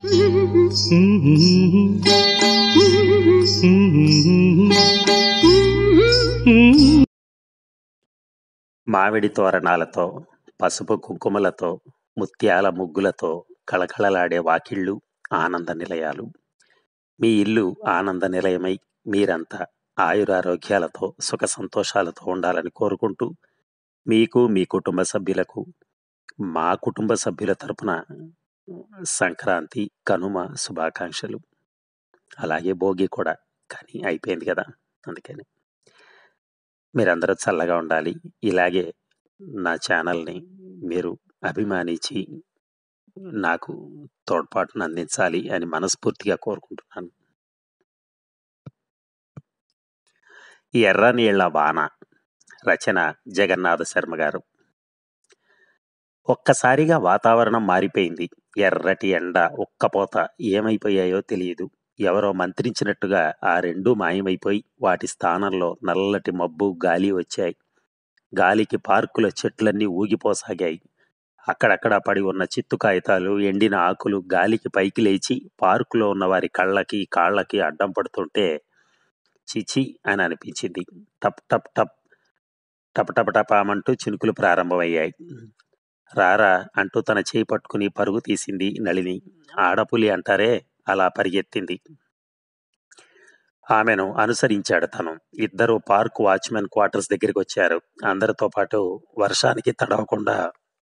మామిడి తోరణాలతో పసుపు కుంకుమలతో ముత్యాల ముగ్గులతో కళకళలాడే వాకిళ్ళు ఆనంద నిలయాలు మీ ఇల్లు ఆనంద నిలయమై మీరంతా ఆయురారోగ్యాలతో సుఖ సంతోషాలతో ఉండాలని కోరుకుంటూ మీకు మీ కుటుంబ సభ్యులకు మా కుటుంబ సభ్యుల తరపున సంక్రాంతి కనుమ శుభాకాంక్షలు అలాగే భోగి కూడా కానీ అయిపోయింది కదా అందుకని మీరందరూ చల్లగా ఉండాలి ఇలాగే నా ఛానల్ని మీరు అభిమానించి నాకు తోడ్పాటును అందించాలి అని మనస్ఫూర్తిగా కోరుకుంటున్నాను ఈ ఎర్ర నీళ్ల వాన రచన జగన్నాథ శర్మ గారు ఒక్కసారిగా వాతావరణం మారిపోయింది ఎర్రటి ఎండ ఒక్కపోత ఏమైపోయాయో తెలియదు ఎవరో మంత్రించినట్టుగా ఆ రెండూ మాయమైపోయి వాటి స్థానంలో నల్లటి మబ్బు గాలి వచ్చాయి గాలికి పార్కుల చెట్లన్నీ ఊగిపోసాగాయి అక్కడక్కడ పడి ఉన్న చిత్తు కాగితాలు ఎండిన ఆకులు గాలికి పైకి లేచి పార్కులో ఉన్న వారి కళ్ళకి కాళ్ళకి అడ్డం పడుతుంటే చిచి అని అనిపించింది టప్ టప్ టప్ టప్ టప్ టపామంటూ చినుకులు ప్రారంభమయ్యాయి రారా అంటూ తన చేయి పట్టుకుని పరుగు తీసింది నళిని ఆడపులి అంటారే అలా పరిగెత్తింది ఆమెను అనుసరించాడు తను ఇద్దరు పార్క్ వాచ్మెన్ క్వార్టర్స్ దగ్గరికి వచ్చారు అందరితో పాటు వర్షానికి తడవకుండా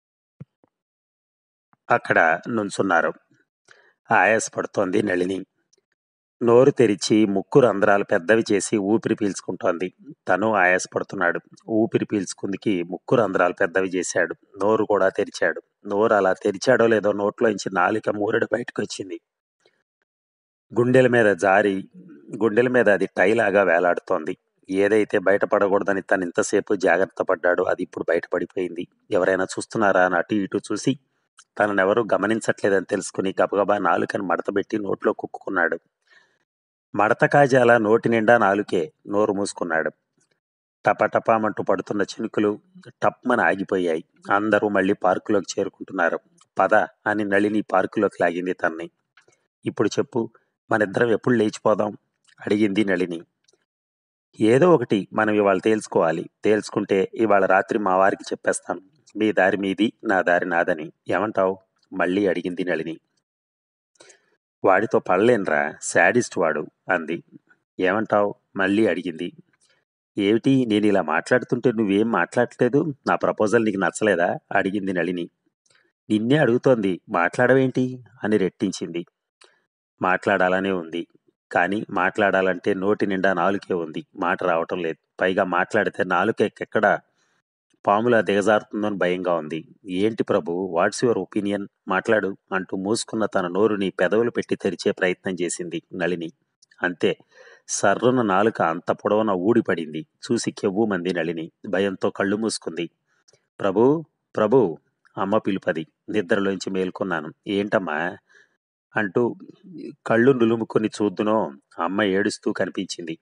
అక్కడ నుంచున్నారు ఆయాసపడుతోంది నళిని నోరు తెరిచి ముక్కు రంధ్రాలు పెద్దవి చేసి ఊపిరి పీల్చుకుంటోంది తను ఆయాసపడుతున్నాడు ఊపిరి పీల్చుకుందికి ముక్కు రంధ్రాలు పెద్దవి చేశాడు నోరు కూడా తెరిచాడు నోరు అలా తెరిచాడో లేదో నోట్లోంచి నాలిక మూరెడు బయటకు వచ్చింది గుండెల మీద జారి గుండెల మీద అది టైలాగా వేలాడుతోంది ఏదైతే బయటపడకూడదని తను ఇంతసేపు జాగ్రత్త పడ్డాడో అది ఇప్పుడు బయటపడిపోయింది ఎవరైనా చూస్తున్నారా అని అటు ఇటు చూసి తననెవరూ గమనించట్లేదని తెలుసుకుని గబగబా నాలుకని మడతబెట్టి నోట్లో కుక్కున్నాడు మడత కాజాల నోటి నిండా నాలుకే నోరు మూసుకున్నాడు టపటపామంటూ పడుతున్న చినుకులు టప్మని ఆగిపోయాయి అందరూ మళ్ళీ పార్కులోకి చేరుకుంటున్నారు పద అని నళిని పార్కులోకి లాగింది తన్ని ఇప్పుడు చెప్పు మనిద్దరం ఎప్పుడు లేచిపోదాం అడిగింది నళిని ఏదో ఒకటి మనం ఇవాళ తేల్చుకోవాలి తేల్చుకుంటే ఇవాళ రాత్రి మా వారికి చెప్పేస్తాను మీ దారి మీది నా దారి నాదని ఏమంటావు మళ్ళీ అడిగింది నళిని వాడితో పడలేనురా శాడిస్ట్ వాడు అంది ఏమంటావు మళ్ళీ అడిగింది ఏమిటి నేను ఇలా మాట్లాడుతుంటే నువ్వేం మాట్లాడట్లేదు నా ప్రపోజల్ నీకు నచ్చలేదా అడిగింది నళిని నిన్నే అడుగుతోంది మాట్లాడవేంటి అని రెట్టించింది మాట్లాడాలనే ఉంది కానీ మాట్లాడాలంటే నోటి నిండా నాలుకే ఉంది మాట రావటం లేదు పైగా మాట్లాడితే నాలుకెక్కడ పాములా దిగజారుతుందని భయంగా ఉంది ఏంటి ప్రభు వాట్స్ యువర్ ఒపీనియన్ మాట్లాడు అంటూ మూసుకున్న తన నోరుని పెదవులు పెట్టి తెరిచే ప్రయత్నం చేసింది నళిని అంతే సర్రున నాలుక అంత పొడవున ఊడిపడింది చూసి కెవ్వుమంది నళిని భయంతో కళ్ళు మూసుకుంది ప్రభు ప్రభు అమ్మ పిలుపది నిద్రలోంచి మేల్కొన్నాను ఏంటమ్మా అంటూ కళ్ళు నులుముకొని చూద్దునో అమ్మ ఏడుస్తూ కనిపించింది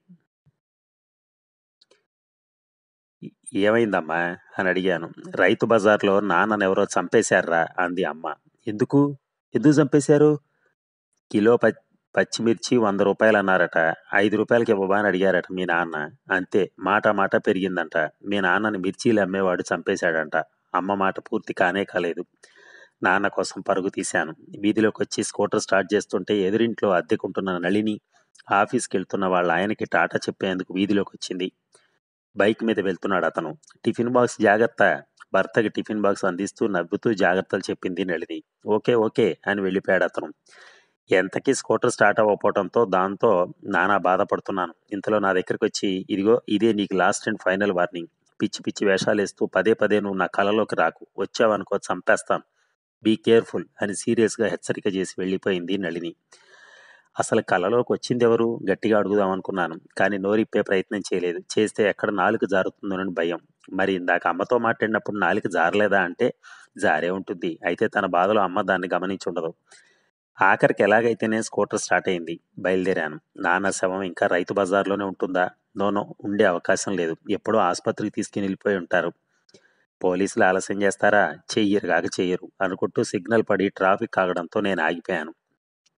ఏమైందమ్మా అని అడిగాను రైతు బజార్లో నాన్ననెవరో చంపేశారా అంది అమ్మ ఎందుకు ఎందుకు చంపేశారు కిలో ప పచ్చిమిర్చి వంద రూపాయలు అన్నారట ఐదు రూపాయలకి ఇవ్వబా అని అడిగారట మీ నాన్న అంతే మాట మాట పెరిగిందంట మీ నాన్నని మిర్చీలు అమ్మేవాడు చంపేశాడంట అమ్మ మాట పూర్తి కానే కాలేదు నాన్న కోసం పరుగు తీశాను వీధిలోకి వచ్చి స్కూటర్ స్టార్ట్ చేస్తుంటే ఎదురింట్లో అద్దెకుంటున్న నళిని ఆఫీస్కి వెళ్తున్న వాళ్ళ ఆయనకి టాటా చెప్పేందుకు వీధిలోకి వచ్చింది బైక్ మీద వెళ్తున్నాడు అతను టిఫిన్ బాక్స్ జాగ్రత్త భర్తకి టిఫిన్ బాక్స్ అందిస్తూ నవ్వుతూ జాగ్రత్తలు చెప్పింది నళిని ఓకే ఓకే అని వెళ్ళిపోయాడు అతను ఎంతకీ స్కూటర్ స్టార్ట్ అవ్వకపోవడంతో దాంతో నానా బాధపడుతున్నాను ఇంతలో నా దగ్గరికి వచ్చి ఇదిగో ఇదే నీకు లాస్ట్ అండ్ ఫైనల్ వార్నింగ్ పిచ్చి పిచ్చి వేషాలు వేస్తూ పదే పదే నువ్వు నా కలలోకి రాకు వచ్చావనుకో చంపేస్తాను బీ కేర్ఫుల్ అని సీరియస్గా హెచ్చరిక చేసి వెళ్ళిపోయింది నళిని అసలు కళలోకి వచ్చింది ఎవరు గట్టిగా అడుగుదాం అనుకున్నాను కానీ నోరిప్పే ప్రయత్నం చేయలేదు చేస్తే ఎక్కడ నాలుక జారుతుందోనని భయం మరి ఇందాక అమ్మతో మాట్లాడినప్పుడు నాలుక జారలేదా అంటే జారే ఉంటుంది అయితే తన బాధలో అమ్మ దాన్ని గమనించి ఉండదు ఆఖరికి ఎలాగైతేనే స్కూటర్ స్టార్ట్ అయింది బయలుదేరాను నాన్న శవం ఇంకా రైతు బజార్లోనే ఉంటుందా నోనో ఉండే అవకాశం లేదు ఎప్పుడో ఆసుపత్రికి తీసుకుని వెళ్ళిపోయి ఉంటారు పోలీసులు ఆలస్యం చేస్తారా చెయ్యరు కాక చెయ్యరు అనుకుంటూ సిగ్నల్ పడి ట్రాఫిక్ ఆగడంతో నేను ఆగిపోయాను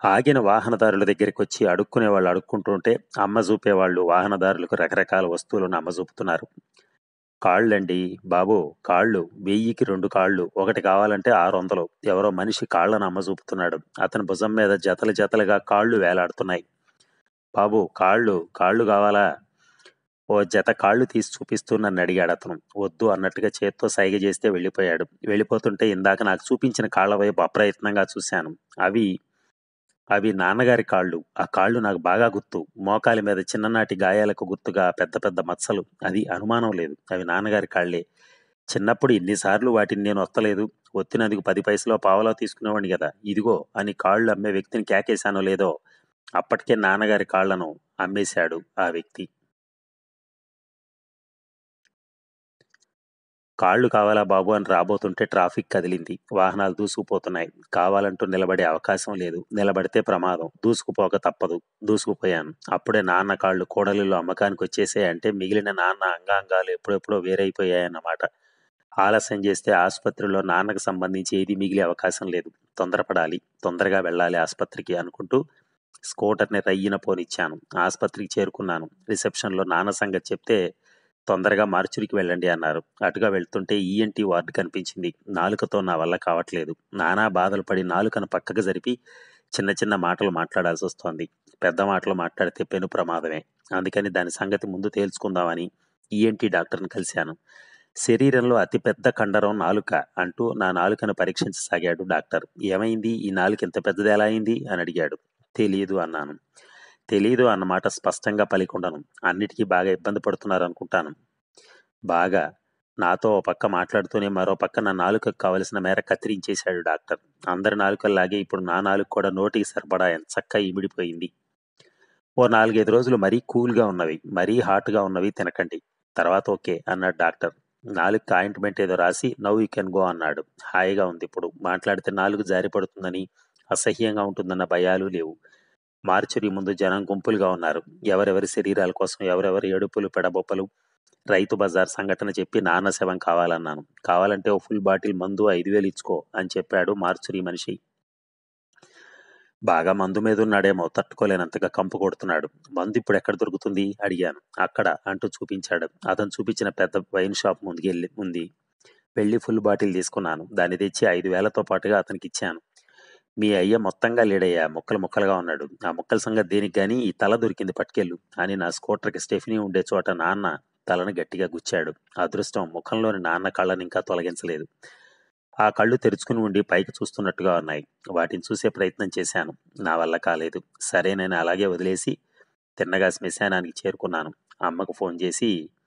ఆగిన వాహనదారుల దగ్గరికొచ్చి అడుక్కునే వాళ్ళు అడుక్కుంటుంటే అమ్మ చూపేవాళ్ళు వాహనదారులకు రకరకాల వస్తువులను అమ్మ చూపుతున్నారు కాళ్ళండి బాబు కాళ్ళు వెయ్యికి రెండు కాళ్ళు ఒకటి కావాలంటే ఆరు వందలు ఎవరో మనిషి కాళ్ళను అమ్మ చూపుతున్నాడు అతని భుజం మీద జతలు జతలుగా కాళ్ళు వేలాడుతున్నాయి బాబు కాళ్ళు కాళ్ళు కావాలా ఓ జత కాళ్ళు తీసి చూపిస్తూ నన్ను అడిగాడు అతను వద్దు అన్నట్టుగా చేత్తో సైగ చేస్తే వెళ్ళిపోయాడు వెళ్ళిపోతుంటే ఇందాక నాకు చూపించిన కాళ్ళ వైపు అప్రయత్నంగా చూశాను అవి అవి నాన్నగారి కాళ్ళు ఆ కాళ్ళు నాకు బాగా గుర్తు మోకాలి మీద చిన్ననాటి గాయాలకు గుర్తుగా పెద్ద పెద్ద మచ్చలు అది అనుమానం లేదు అవి నాన్నగారి కాళ్ళే చిన్నప్పుడు ఎన్నిసార్లు వాటిని నేను వస్తలేదు ఒత్తినందుకు పది పైసలో పావలో తీసుకునేవాడిని కదా ఇదిగో అని కాళ్ళు అమ్మే వ్యక్తిని కేకేశానో లేదో అప్పటికే నాన్నగారి కాళ్లను అమ్మేశాడు ఆ వ్యక్తి కాళ్ళు కావాలా బాబు అని రాబోతుంటే ట్రాఫిక్ కదిలింది వాహనాలు దూసుకుపోతున్నాయి కావాలంటూ నిలబడే అవకాశం లేదు నిలబడితే ప్రమాదం దూసుకుపోక తప్పదు దూసుకుపోయాను అప్పుడే నాన్న కాళ్ళు కోడలిలో అమ్మకానికి వచ్చేసాయంటే మిగిలిన నాన్న అంగాంగాలు ఎప్పుడెప్పుడో వేరైపోయాయన్నమాట ఆలస్యం చేస్తే ఆసుపత్రిలో నాన్నకు సంబంధించి ఏది మిగిలే అవకాశం లేదు తొందరపడాలి తొందరగా వెళ్ళాలి ఆసుపత్రికి అనుకుంటూ స్కూటర్ని రయ్యిన పోనిచ్చాను ఆసుపత్రికి చేరుకున్నాను రిసెప్షన్లో నాన్న సంగతి చెప్తే తొందరగా మార్చురికి వెళ్ళండి అన్నారు అటుగా వెళ్తుంటే ఈఎన్టీ వార్డు కనిపించింది నాలుకతో నా వల్ల కావట్లేదు నానా బాధలు పడి నాలుకను పక్కకు జరిపి చిన్న చిన్న మాటలు మాట్లాడాల్సి వస్తోంది పెద్ద మాటలు మాట్లాడితే పెను ప్రమాదమే అందుకని దాని సంగతి ముందు తేల్చుకుందామని ఈఎన్టీ డాక్టర్ని కలిశాను శరీరంలో అతిపెద్ద కండరం నాలుక అంటూ నా నాలుకను పరీక్షించసాగాడు డాక్టర్ ఏమైంది ఈ నాలుక ఇంత పెద్దది ఎలా అయింది అని అడిగాడు తెలియదు అన్నాను తెలీదు అన్నమాట స్పష్టంగా పలికుండను అన్నిటికీ బాగా ఇబ్బంది పడుతున్నారు అనుకుంటాను బాగా నాతో ఓ పక్క మాట్లాడుతూనే మరో పక్క నా నాలుకకు కావలసిన మేర కత్తిరించేశాడు డాక్టర్ అందరి నాలుకల్లాగే ఇప్పుడు నా నాలుక కూడా నోటికి సరిపడా చక్కగా ఇమిడిపోయింది ఓ నాలుగైదు రోజులు మరీ కూల్గా ఉన్నవి మరీ హాట్గా ఉన్నవి తినకండి తర్వాత ఓకే అన్నాడు డాక్టర్ నాలుగు ఆయింట్మెంట్ ఏదో రాసి నవ్ యూ కెన్ గో అన్నాడు హాయిగా ఉంది ఇప్పుడు మాట్లాడితే నాలుగు జారి పడుతుందని అసహ్యంగా ఉంటుందన్న భయాలు లేవు మార్చురి ముందు జనం గుంపులుగా ఉన్నారు ఎవరెవరి శరీరాల కోసం ఎవరెవరి ఏడుపులు పెడబొప్పలు రైతు బజార్ సంఘటన చెప్పి నాన్న శవం కావాలన్నాను కావాలంటే ఓ ఫుల్ బాటిల్ మందు ఐదు వేలు ఇచ్చుకో అని చెప్పాడు మార్చురి మనిషి బాగా మందు మీద ఉన్నాడేమో తట్టుకోలేనంతగా కంపు కొడుతున్నాడు మందు ఇప్పుడు ఎక్కడ దొరుకుతుంది అడిగాను అక్కడ అంటూ చూపించాడు అతను చూపించిన పెద్ద వైన్ షాప్ ముందుకెళ్ళి ఉంది వెళ్ళి ఫుల్ బాటిల్ తీసుకున్నాను దాన్ని తెచ్చి ఐదు వేలతో పాటుగా అతనికి ఇచ్చాను మీ అయ్య మొత్తంగా లేడయ్యా ముక్కలు ముక్కలుగా ఉన్నాడు ఆ ముక్కల సంగతి దేనికి గాని ఈ తల దొరికింది పట్టుకెళ్ళు అని నా స్కూటర్కి స్టెఫినీ ఉండే చోట నాన్న తలను గట్టిగా గుచ్చాడు అదృష్టం ముఖంలోని నాన్న కళ్ళని ఇంకా తొలగించలేదు ఆ కళ్ళు తెరుచుకుని ఉండి పైకి చూస్తున్నట్టుగా ఉన్నాయి వాటిని చూసే ప్రయత్నం చేశాను నా వల్ల కాలేదు సరే నేను అలాగే వదిలేసి తిన్నగా శ్మశానానికి చేరుకున్నాను అమ్మకు ఫోన్ చేసి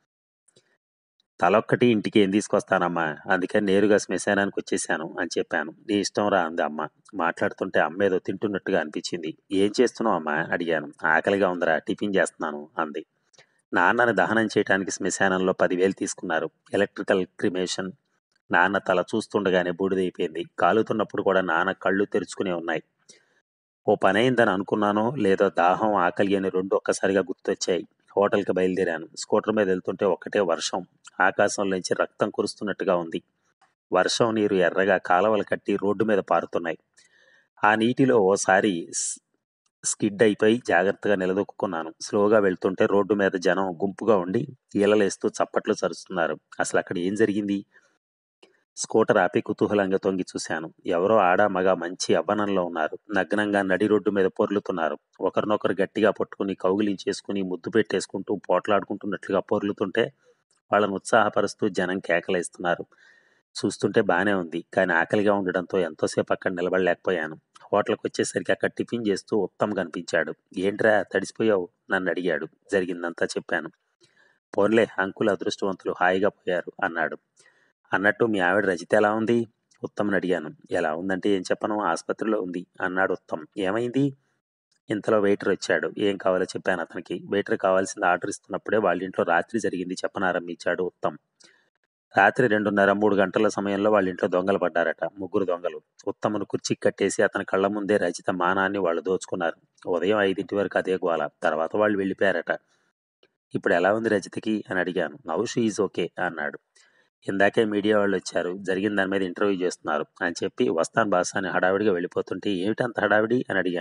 తలొక్కటి ఇంటికి ఏం తీసుకొస్తానమ్మా అందుకని నేరుగా శ్మశానానికి వచ్చేసాను అని చెప్పాను నీ ఇష్టం రా అంది అమ్మ మాట్లాడుతుంటే అమ్మ ఏదో తింటున్నట్టుగా అనిపించింది ఏం చేస్తున్నావు అమ్మా అడిగాను ఆకలిగా ఉందిరా టిఫిన్ చేస్తున్నాను అంది నాన్నని దహనం చేయడానికి శ్మశానంలో పదివేలు తీసుకున్నారు ఎలక్ట్రికల్ క్రిమేషన్ నాన్న తల చూస్తుండగానే బూడిదైపోయింది కాలుతున్నప్పుడు కూడా నాన్న కళ్ళు తెరుచుకునే ఉన్నాయి ఓ పని అయిందని అనుకున్నానో లేదో దాహం ఆకలి అని రెండు ఒక్కసారిగా గుర్తొచ్చాయి హోటల్కి బయలుదేరాను స్కూటర్ మీద వెళ్తుంటే ఒక్కటే వర్షం ఆకాశంలోంచి రక్తం కురుస్తున్నట్టుగా ఉంది వర్షం నీరు ఎర్రగా కాలవలు కట్టి రోడ్డు మీద పారుతున్నాయి ఆ నీటిలో ఓసారి స్- స్కిడ్ అయిపోయి జాగ్రత్తగా నిలదొక్కున్నాను స్లోగా వెళ్తుంటే రోడ్డు మీద జనం గుంపుగా ఉండి ఈలలేస్తూ చప్పట్లు చరుస్తున్నారు అసలు అక్కడ ఏం జరిగింది స్కూటర్ ఆపి కుతూహలంగా తొంగి చూశాను ఎవరో ఆడ మగ మంచి యవ్వనంలో ఉన్నారు నగ్నంగా నడి రోడ్డు మీద పొర్లుతున్నారు ఒకరినొకరు గట్టిగా పట్టుకుని కౌగిలించేసుకుని ముద్దు పెట్టేసుకుంటూ పోట్లాడుకుంటున్నట్లుగా పొర్లుతుంటే వాళ్ళని ఉత్సాహపరుస్తూ జనం కేకలేస్తున్నారు చూస్తుంటే బానే ఉంది కానీ ఆకలిగా ఉండడంతో ఎంతోసేపు అక్కడ నిలబడలేకపోయాను హోటల్కి వచ్చేసరికి అక్కడ టిఫిన్ చేస్తూ ఉత్తమ్ కనిపించాడు ఏంట్రా తడిసిపోయావు నన్ను అడిగాడు జరిగిందంతా చెప్పాను పోన్లే అంకుల్ అదృష్టవంతులు హాయిగా పోయారు అన్నాడు అన్నట్టు మీ ఆవిడ రజిత ఎలా ఉంది ఉత్తమ్ని అడిగాను ఎలా ఉందంటే ఏం చెప్పను ఆసుపత్రిలో ఉంది అన్నాడు ఉత్తమ్ ఏమైంది ఇంతలో వెయిటర్ వచ్చాడు ఏం కావాలో చెప్పాను అతనికి వెయిటర్ కావాల్సింది ఆర్డర్ ఇస్తున్నప్పుడే వాళ్ళ ఇంట్లో రాత్రి జరిగింది చెప్పనారంభించాడు ఉత్తమ్ రాత్రి రెండున్నర మూడు గంటల సమయంలో వాళ్ళ ఇంట్లో దొంగలు పడ్డారట ముగ్గురు దొంగలు ఉత్తమును కుర్చీకి కట్టేసి అతని కళ్ళ ముందే రజిత మానాన్ని వాళ్ళు దోచుకున్నారు ఉదయం ఐదింటి వరకు అదే గోల తర్వాత వాళ్ళు వెళ్ళిపోయారట ఇప్పుడు ఎలా ఉంది రజితకి అని అడిగాను నవ్ షీ ఈజ్ ఓకే అన్నాడు ఇందాకే మీడియా వాళ్ళు వచ్చారు జరిగిన దాని మీద ఇంటర్వ్యూ చేస్తున్నారు అని చెప్పి వస్తాను బాస్ అని హడావిడిగా వెళ్ళిపోతుంటే ఏమిటి అంత హడావిడి అని అడిగాను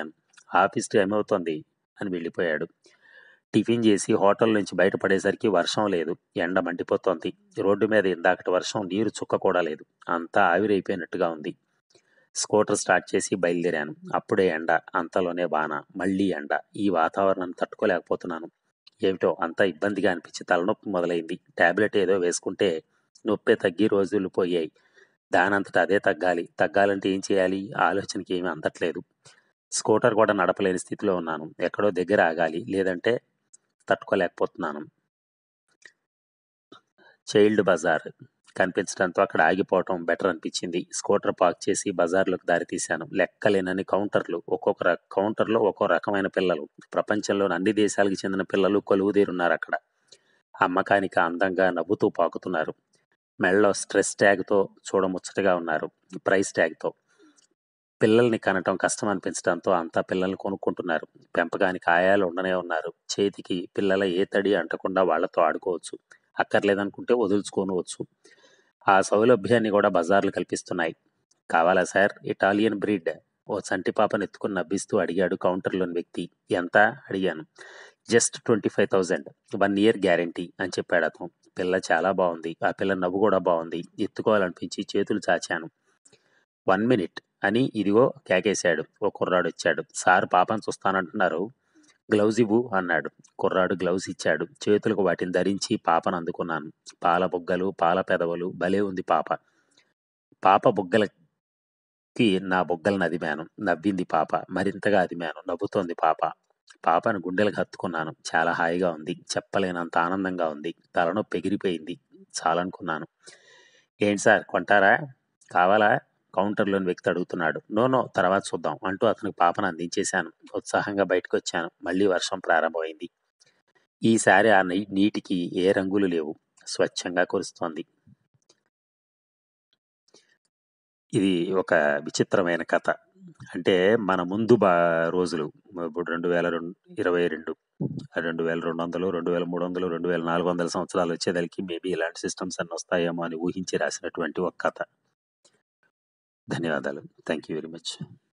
ఆఫీస్ టైం అవుతోంది అని వెళ్ళిపోయాడు టిఫిన్ చేసి హోటల్ నుంచి బయటపడేసరికి వర్షం లేదు ఎండ మండిపోతోంది రోడ్డు మీద ఇందాకటి వర్షం నీరు చుక్క కూడా లేదు అంతా ఆవిరైపోయినట్టుగా ఉంది స్కూటర్ స్టార్ట్ చేసి బయలుదేరాను అప్పుడే ఎండ అంతలోనే వాన మళ్ళీ ఎండ ఈ వాతావరణాన్ని తట్టుకోలేకపోతున్నాను ఏమిటో అంతా ఇబ్బందిగా అనిపించి తలనొప్పి మొదలైంది టాబ్లెట్ ఏదో వేసుకుంటే నొప్పే తగ్గి రోజులు పోయాయి దానంతట అదే తగ్గాలి తగ్గాలంటే ఏం చేయాలి ఆలోచనకి ఏమీ అందట్లేదు స్కూటర్ కూడా నడపలేని స్థితిలో ఉన్నాను ఎక్కడో దగ్గర ఆగాలి లేదంటే తట్టుకోలేకపోతున్నాను చైల్డ్ బజార్ కనిపించడంతో అక్కడ ఆగిపోవటం బెటర్ అనిపించింది స్కూటర్ పార్క్ చేసి బజార్లోకి దారి తీశాను లెక్కలేనని కౌంటర్లు ఒక్కొక్క ర- కౌంటర్లో ఒక్కో రకమైన పిల్లలు ప్రపంచంలోని అన్ని దేశాలకు చెందిన పిల్లలు కొలువుదీరున్నారు అక్కడ అమ్మకానికి అందంగా నవ్వుతూ పాకుతున్నారు మెడలో స్ట్రెస్ ట్యాగ్తో చూడముచ్చటగా ఉన్నారు ప్రైస్ ట్యాగ్తో పిల్లల్ని కనటం కష్టం అనిపించడంతో అంతా పిల్లల్ని కొనుక్కుంటున్నారు పెంపకానికి ఆయాలు ఉండనే ఉన్నారు చేతికి పిల్లల ఏ తడి అంటకుండా వాళ్ళతో ఆడుకోవచ్చు అక్కర్లేదనుకుంటే వదులుచుకోనవచ్చు ఆ సౌలభ్యాన్ని కూడా బజార్లు కల్పిస్తున్నాయి కావాలా సార్ ఇటాలియన్ బ్రీడ్ ఓ చంటి పాపను ఎత్తుకుని నవ్విస్తూ అడిగాడు కౌంటర్లోని వ్యక్తి ఎంత అడిగాను just twenty five thousand one year guarantee అని చెప్పాడు అతను పిల్ల చాలా బాగుంది ఆ పిల్ల నవ్వు కూడా బాగుంది ఎత్తుకోవాలనిపించి చేతులు చాచాను వన్ మినిట్ అని ఇదిగో కేకేశాడు ఓ కుర్రాడు వచ్చాడు సార్ పాపను చూస్తానంటున్నారు గ్లౌజ్ ఇవ్వు అన్నాడు కుర్రాడు గ్లౌజ్ ఇచ్చాడు చేతులకు వాటిని ధరించి పాపను అందుకున్నాను పాల బుగ్గలు పాల పెదవులు భలే ఉంది పాప పాప బుగ్గలకి నా బుగ్గలను అదిమాను నవ్వింది పాప మరింతగా అదిమాను నవ్వుతోంది పాప పాపను గుండెలకు హత్తుకున్నాను చాలా హాయిగా ఉంది చెప్పలేనంత ఆనందంగా ఉంది తలనొప్పి ఎగిరిపోయింది చాలనుకున్నాను ఏంటి సార్ కొంటారా కావాలా కౌంటర్లోని వ్యక్తి అడుగుతున్నాడు నో నో తర్వాత చూద్దాం అంటూ అతనికి పాపను అందించేశాను ఉత్సాహంగా బయటకు వచ్చాను మళ్ళీ వర్షం ప్రారంభమైంది ఈసారి ఆ నీ- నీటికి ఏ రంగులు లేవు స్వచ్ఛంగా కురుస్తోంది ఇది ఒక విచిత్రమైన కథ అంటే మన ముందు బా రోజులు ఇప్పుడు రెండు వేల రెండు ఇరవై రెండు రెండు వేల రెండు వందలు రెండు వేల మూడు వందలు రెండు వేల నాలుగు వందల సంవత్సరాలు వచ్చేదానికి మేబీ ఇలాంటి సిస్టమ్స్ అన్ని వస్తాయేమో అని ఊహించి రాసినటువంటి ఒక కథ ధన్యవాదాలు థ్యాంక్ యూ వెరీ మచ్